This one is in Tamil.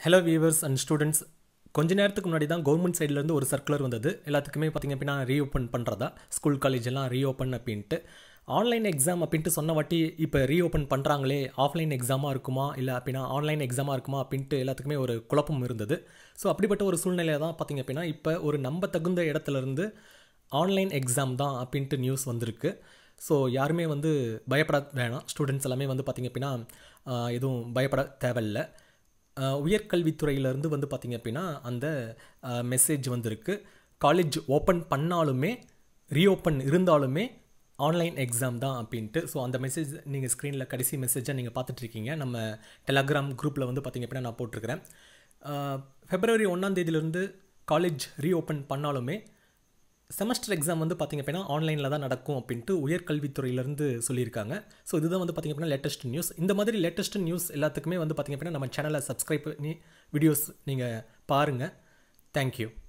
ஹலோ வியூவர்ஸ் அண்ட் ஸ்டூடெண்ட்ஸ் கொஞ்ச நேரத்துக்கு முன்னாடி தான் கவர்மெண்ட் சைட்லேருந்து ஒரு சர்க்குலர் வந்தது எல்லாத்துக்குமே பார்த்திங்க அப்படின்னா ரீஓப்பன் பண்ணுறதா ஸ்கூல் காலேஜ் எல்லாம் ரீஓப்பன் அப்படின்ட்டு ஆன்லைன் எக்ஸாம் அப்படின்ட்டு சொன்ன வாட்டி இப்போ ரீஓப்பன் பண்ணுறாங்களே ஆஃப்லைன் எக்ஸாமாக இருக்குமா இல்லை அப்படின்னா ஆன்லைன் எக்ஸாமாக இருக்குமா அப்படின்ட்டு எல்லாத்துக்குமே ஒரு குழப்பம் இருந்தது ஸோ அப்படிப்பட்ட ஒரு சூழ்நிலையை தான் பார்த்திங்க அப்படின்னா இப்போ ஒரு நம்ப தகுந்த இடத்துலேருந்து ஆன்லைன் எக்ஸாம் தான் அப்படின்ட்டு நியூஸ் வந்திருக்கு ஸோ யாருமே வந்து பயப்பட வேணாம் ஸ்டூடெண்ட்ஸ் எல்லாமே வந்து பார்த்திங்க அப்படின்னா ஆஹ், எதுவும் பயப்பட தேவையில்லை ஆஹ், உயர்கல்வித்துறையிலேருந்து வந்து பார்த்திங்க அப்படின்னா அந்த மெசேஜ் வந்திருக்கு காலேஜ் ஓப்பன் பண்ணாலுமே ரீஓப்பன் இருந்தாலுமே ஆன்லைன் எக்ஸாம் தான் அப்படின்ட்டு ஸோ அந்த மெசேஜ் நீங்கள் ஸ்க்ரீனில் கடைசி மெசேஜாக நீங்கள் பார்த்துட்ருக்கீங்க நம்ம டெலகிராம் குரூப்பில் வந்து பார்த்திங்க அப்படின்னா நான் போட்டிருக்கிறேன் ஆஹ், பிப்ரவரி ஒன்றாம் தேதியிலேருந்து காலேஜ் ரீஓப்பன் பண்ணாலுமே செமஸ்டர் எக்ஸாம் வந்து பார்த்திங்க அப்படின்னா ஆன்லைனில் தான் நடக்கும் அப்படின்ட்டு உயர்கல்வித்துறையிலேருந்து சொல்லியிருக்காங்க ஸோ இதுதான் வந்து பார்த்திங்க அப்படின்னா லேட்டஸ்ட் நியூஸ் இந்த மாதிரி லேட்டஸ்ட் நியூஸ் எல்லாத்துக்குமே வந்து பார்த்திங்க அப்படின்னா நம்ம சேனலை சப்ஸ்கிரைப் பண்ணி வீடியோஸ் நீங்கள் பாருங்கள் தேங்க்யூ